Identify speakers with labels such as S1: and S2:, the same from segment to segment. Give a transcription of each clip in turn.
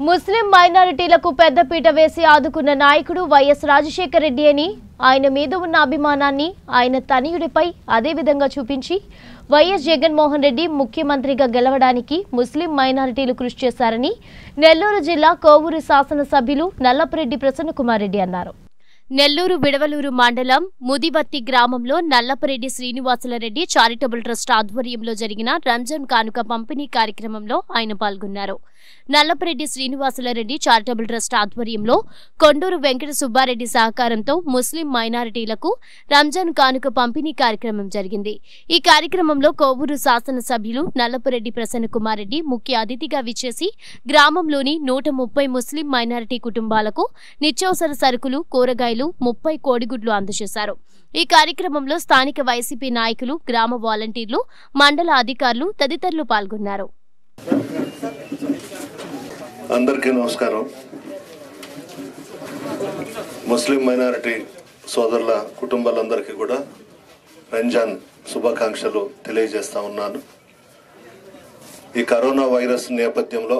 S1: ముస్లిం మైనారిటీలకు పెద్దపీట వేసి ఆదుకున్న నాయకుడు వైఎస్ రాజశేఖర రెడ్డి అని ఆయన మీద ఉన్న అభిమానాన్ని ఆయన తనయుడిపై అదేవిధంగా చూపించి వైఎస్ జగన్మోహన్ రెడ్డి ముఖ్యమంత్రిగా గెలవడానికి ముస్లిం మైనారిటీలు కృషి చేశారని నెల్లూరు జిల్లా కోవూరు శాసనసభ్యులు నల్లపరెడ్డి ప్రసన్నకుమార్ రెడ్డి అన్నారు నెల్లూరు విడవలూరు మండలం ముదిబత్తి గ్రామంలో నల్లపరెడ్డి శ్రీనివాసులరెడ్డి చారిటబుల్ ట్రస్ట్ ఆధ్వర్యంలో జరిగిన రంజాన్ కానుక పంపిణీ కార్యక్రమంలో ఆయన పాల్గొన్నారు నల్లపరెడ్డి శ్రీనివాసులరెడ్డి చారిటబుల్ ట్రస్ట్ ఆధ్వర్యంలో కొండూరు వెంకట సుబ్బారెడ్డి సహకారంతో ముస్లిం మైనారిటీలకు రంజాన్ కానుక పంపిణీ కార్యక్రమం జరిగింది ఈ కార్యక్రమంలో కోవూరు శాసనసభ్యులు నల్లపరెడ్డి ప్రసన్నకుమార్ రెడ్డి ముఖ్య అతిథిగా విచ్చేసి గ్రామంలోని నూట ముప్పై ముస్లిం మైనారిటీ కుటుంబాలకు నిత్యావసర సరుకులు కూరగాయలు ముప్పై కోడిగుడ్లు అందజేశారు ఈ కార్యక్రమంలో స్థానిక వైసీపీ నాయకులు గ్రామ వాలంటీర్లు మండల అధికారులు తదితరులు పాల్గొన్నారు
S2: అందరికీ నమస్కారం ముస్లిం మైనారిటీ సోదరుల కుటుంబాలందరికీ కూడా రంజాన్ శుభాకాంక్షలు తెలియజేస్తా ఉన్నాను ఈ కరోనా వైరస్ నేపథ్యంలో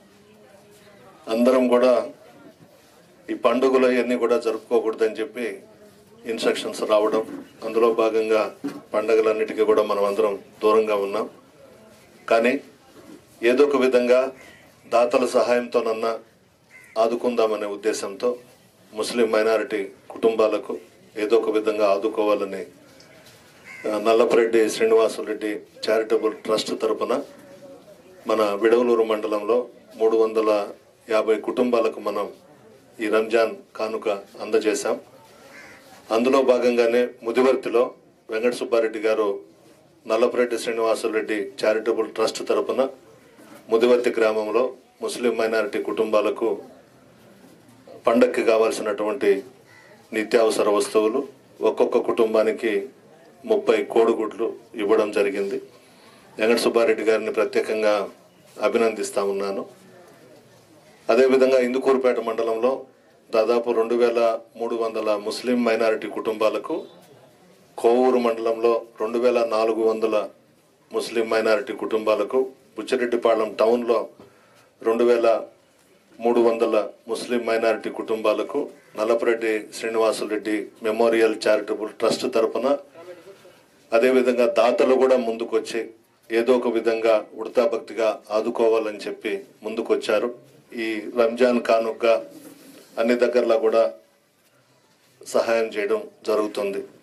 S2: అందరం కూడా ఈ పండుగలు అవన్నీ కూడా జరుపుకోకూడదని చెప్పి ఇన్స్ట్రక్షన్స్ రావడం అందులో భాగంగా పండుగలన్నిటికీ కూడా మనం అందరం దూరంగా ఉన్నాం కానీ ఏదో ఒక విధంగా దాతల సహాయంతోనన్నా ఆదుకుందామనే ఉద్దేశంతో ముస్లిం మైనారిటీ కుటుంబాలకు ఏదో ఒక విధంగా ఆదుకోవాలని ఆ, నల్లపరెడ్డి శ్రీనివాసులరెడ్డి చారిటబుల్ ట్రస్ట్ తరపున మన విడవలూరు మండలంలో మూడు వందల యాభై కుటుంబాలకు మనం ఈ రంజాన్ కానుక అందజేశాం అందులో భాగంగానే ముదివర్తిలో వెంకట సుబ్బారెడ్డి గారు నల్లపరెడ్డి శ్రీనివాసులరెడ్డి చారిటబుల్ ట్రస్ట్ తరపున ముదివర్తి గ్రామంలో ముస్లిం మైనారిటీ కుటుంబాలకు పండక్కి కావాల్సినటువంటి నిత్యావసర వస్తువులు ఒక్కొక్క కుటుంబానికి ముప్పై కోడిగుడ్లు ఇవ్వడం జరిగింది వెంకట సుబ్బారెడ్డి గారిని ప్రత్యేకంగా అభినందిస్తా ఉన్నాను అదేవిధంగా ఇందుకూరుపేట మండలంలో దాదాపు రెండు వేల మూడు వందల ముస్లిం మైనారిటీ కుటుంబాలకు కోవూరు మండలంలో రెండు వేల నాలుగు వందల ముస్లిం మైనారిటీ కుటుంబాలకు బుచ్చిరెడ్డిపాళెం టౌన్లో రెండు వేల మూడు వందల ముస్లిం మైనారిటీ కుటుంబాలకు Nallapareddy Srinivasula Reddy memorial charitable trust తరపున అదేవిధంగా దాతలు కూడా ముందుకొచ్చి ఏదో ఒక విధంగా ఉడతా భక్తిగా ఆదుకోవాలని చెప్పి ముందుకొచ్చారు ఈ రంజాన్ కానుకగా అన్ని దగ్గరలా కూడా సహాయం చేయడం జరుగుతుంది